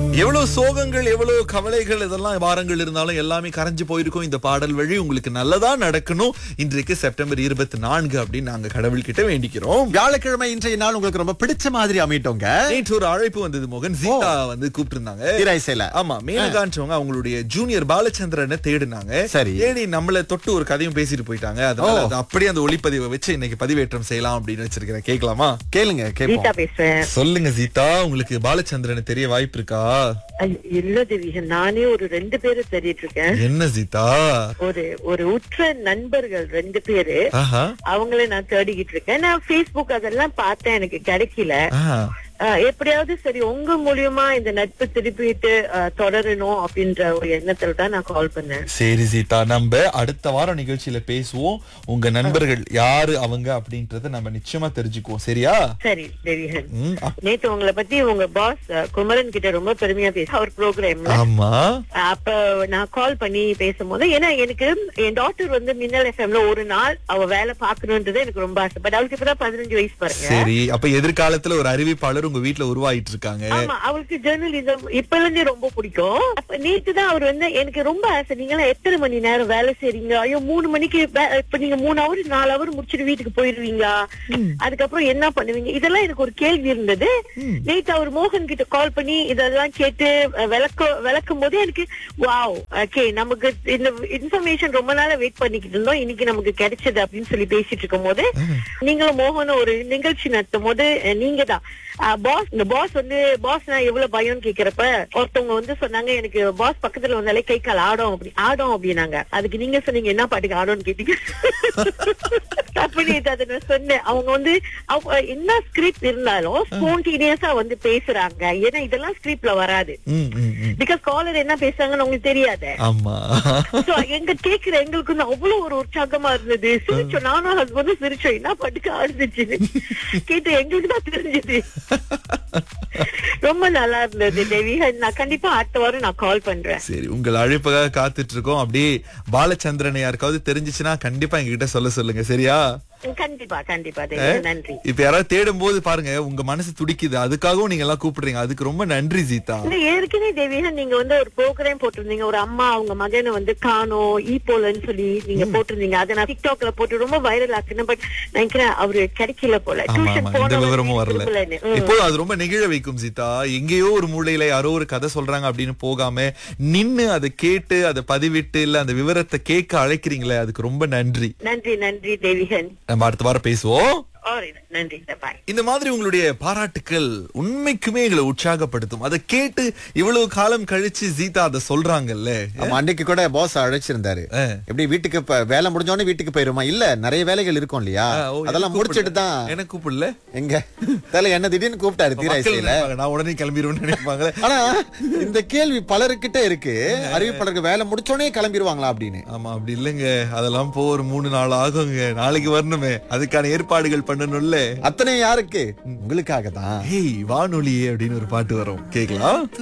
எவ்வளவு சோகங்கள் எவ்வளவு கவலைகள் இதெல்லாம் வாரங்கள் இருந்தாலும் எல்லாமே கரைஞ்சு போயிருக்கும் இந்த பாடல் வழி உங்களுக்கு நல்லதா நடக்கணும் இன்றைக்கு செப்டம்பர் இருபத்தி நான்கு அப்படின்னு நாங்க கடவுள்கிட்ட வேண்டிக்கிறோம் வியாழக்கிழமை இன்றைய நாள் உங்களுக்கு ரொம்ப பிடிச்ச மாதிரி அமைட்டோங்க நேற்று ஒரு அழைப்பு வந்தது மோகன் சீதா வந்து கூப்பிட்டு இருந்தாங்க திரைசைல ஆமா மேனகான்றவங்க அவங்களுடைய ஜூனியர் பாலச்சந்திரனை தேடினாங்க சரி. தேடி நம்மள தொட்டு ஒரு கதையும் பேசிட்டு போயிட்டாங்க அதனால ஓ. அது அப்படியே அந்த ஒளிப்பதிவை வச்சு இன்னைக்கு பதிவேற்றம் செய்யலாம் அப்படின்னு வச்சிருக்கிறேன் கேட்கலாமா கேளுங்க கீதா கேப்போம் பேசுறேன் சொல்லுங்க சீதா உங்களுக்கு பாலச்சந்திரனை தெரிய வாய்ப்பு இருக்கா ஐ- இல்ல தேவி நானே ஒரு ரெண்டு பேரை தேடிட்டு இருக்கேன் என்ன சீதா ஒரு ஒரு உற்ற நண்பர்கள் ரெண்டு பேரு ஆஹா அவங்கள நான் தேடிக்கிட்டு இருக்கேன் நான் Facebook அதெல்லாம் பார்த்தேன் எனக்கு கிடைக்கல ஆஹா அஹ், எப்படியாவது சரி உங்க மூலியமா இந்த நட்பு திருப்பிட்டு அஹ், தொடரணும் அப்படின்ற ஒரு எண்ணத்துல தான் நான் கால் பண்ணேன் சரி சீதா நம்ம அடுத்த வாரம் நிகழ்ச்சியில பேசுவோம் உங்க நண்பர்கள் யாரு அவங்க அப்படின்றத நம்ம நிச்சயமா தெரிஞ்சுக்குவோம் சரியா சரி தேவிகன் ம், அப்- நேத்து உங்களை பத்தி உங்க பாஸ் குமரன் கிட்ட ரொம்ப பெருமையா பேச அவர் ப்ரோக்ராம்ல ஆமா அப்ப நான் கால் பண்ணி பேசும்போது ஏன்னா எனக்கு என் டாக்டர் வந்து மின்னல் எஃப்எம்ல ஒரு நாள் அவ வேலை பாக்கணும்ன்றது எனக்கு ரொம்ப ஆசை பட் அவளுக்கு இப்பதான் பதினஞ்சு வயசு பாருங்க சரி அப்ப எதிர்காலத்துல ஒரு அறிவிப்பாளர் உங்க வீட்ல உருவாயிட்டு இருக்காங்க ஆமா அவளுக்கு ஜெர்னலிசம் இப்ப இருந்தே ரொம்ப பிடிக்கும் அப்ப நேத்து தான் அவர் வந்து எனக்கு ரொம்ப ஆசை நீங்க எத்தனை மணி நேரம் வேலை செய்றீங்க ஐயோ மூணு மணிக்கு வே- இப்ப நீங்க மூணு ஹவர் நாலு ஹவர் முடிச்சிட்டு வீட்டுக்கு போயிருவீங்களா அதுக்கப்புறம் என்ன பண்ணுவீங்க இதெல்லாம் எனக்கு ஒரு கேள்வி இருந்தது நேத்து அவர் மோகன் கிட்ட கால் பண்ணி இதெல்லாம் கேட்டு அஹ், விளக்க விளக்கும் போது எனக்கு வாவ் ஓகே நமக்கு இந்த இன்ஃபர்மேஷன் ரொம்ப நாளா வெயிட் பண்ணிக்கிட்டு இருந்தோம் இன்னைக்கு நமக்கு கிடைச்சது அப்படின்னு சொல்லி பேசிட்டு இருக்கும் போது நீங்களும் மோகனும் ஒரு நிகழ்ச்சி நடத்தும் போது அஹ், நீங்க தான் பாஸ் இந்த பாஸ் வந்து பாஸ் நான் எவ்வளவு பயம்னு கேக்குறப்ப ஒருத்தவங்க வந்து சொன்னாங்க எனக்கு பாஸ் பக்கத்துல வந்தாலே கை கால் ஆடும் அப்படி ஆடும் அப்படின்னாங்க அதுக்கு நீங்க சொன்னீங்க என்ன பாட்டுக்கு ஆடும்னு கேட்டீங்க அப்படின்னு அதை நான் சொன்னேன் அவங்க வந்து அவங்க என்ன ஸ்கிரிப்ட் இருந்தாலும் ஸ்போன்டீனியஸா வந்து பேசுறாங்க ஏன்னா இதெல்லாம் ஸ்கிரிப்ட்ல வராது ம், ம், ம். பிகாஸ் காலர் என்ன பேசுறாங்கன்னு உங்களுக்கு தெரியாது ஆமா So, எங்க கேக்குற எங்களுக்கு வந்து அவ்வளவு ஒரு உற்சாகமா இருந்தது சிரிச்சோம் நானும் ஹஸ்பண்டும் சிரிச்சோம் என்ன பாட்டுக்கு ஆடுச்சு கேட்டு எங்களுக்கு தான் தெரிஞ்சது ரொம்ப நல்லா இருந்தது தேவி நான் கண்டிப்பா அடுத்த வாரம் நான் கால் பண்றேன் சரி உங்கள் அழைப்புக்காக காத்துட்டு இருக்கோம் அப்படியே பாலச்சந்திரனை யாருக்காவது தெரிஞ்சுச்சுன்னா கண்டிப்பா எங்ககிட்ட சொல்ல சொல்லுங்க சரியா கண்டிப்பா கண்டிப்பா தேவி நன்றி இப்ப யாராவது தேடும் போது பாருங்க உங்க மனசு துடிக்குது அதுக்காகவும் நீங்க எல்லாம் கூப்பிடுறீங்க அதுக்கு ரொம்ப நன்றி சீதா இல்ல ஏற்கனவே தேவிகன் நீங்க வந்து ஒரு ப்ரோக்ராம் போட்டிருந்தீங்க ஒரு அம்மா அவங்க மகனை வந்து காணோம் ஈ போலன்னு சொல்லி நீங்க போட்டிருந்தீங்க அதை நான் டிக்டாக்ல போட்டு ரொம்ப வைரல் ஆக்குனேன் பட் நினைக்கிறேன் அவரு கிடைக்கல போல ஆமா டியூஷன் ஆமா இந்த விவரமும் வரல திரும்பலன்னு. ம். இப்போ அது ரொம்ப நெகிழ வைக்கும் சீதா எங்கேயோ ஒரு மூலையில யாரோ ஒரு கதை சொல்றாங்க அப்படின்னு போகாம நின்னு அதை கேட்டு அதை பதிவிட்டு இல்ல அந்த விவரத்தை கேட்க அழைக்கிறீங்களே அதுக்கு ரொம்ப நன்றி நன்றி நன்றி தேவிகன் நம்ம அடுத்த வாரம் பேசுவோம் Alright, நன்றி பாய் இந்த மாதிரி உங்களுடைய பாராட்டுக்கள் உண்மைக்குமே எங்களை உற்சாகப்படுத்தும் அதை கேட்டு இவ்வளவு காலம் கழிச்சு சீதா அதை சொல்றாங்கல்ல ஆமா அன்னைக்கு கூட பாஸ் அழைச்சிருந்தாரு ஆ. எப்படி வீட்டுக்கு இப்ப வேலை முடிஞ்சோடனே வீட்டுக்கு போயிருமா இல்ல நிறைய வேலைகள் இருக்கும் இல்லையா ஆ, ஓ, அதெல்லாம் எனக்கு முடிச்சிட்டு தான் எனக்கு கூப்பிடல எங்க தல என்ன திடீர்னு கூப்பிட்டாரு மக்கள் தீராய்ச்சியில நினைப்பாங்க, நான் உடனே கிளம்பிடுவேன்னு நினைப்பாங்களே ஆனா இந்த கேள்வி பலருக்கிட்ட இருக்கு அறிவிப்பாளருக்கு வேலை முடிச்சோடனே கிளம்பிடுவாங்களா அப்படின்னு ஆமா அப்படி இல்லைங்க அதெல்லாம் போ ஒரு மூணு நாள் ஆகுங்க நாளைக்கு வரணுமே அதுக்கான ஏற்பாடுகள் பண்ணணும்ல அத்தனை யாருக்கு உங்களுக்காக தான் ஏய் வானொலியே அப்படின்னு ஒரு பாட்டு வரும் கேக்கலாம்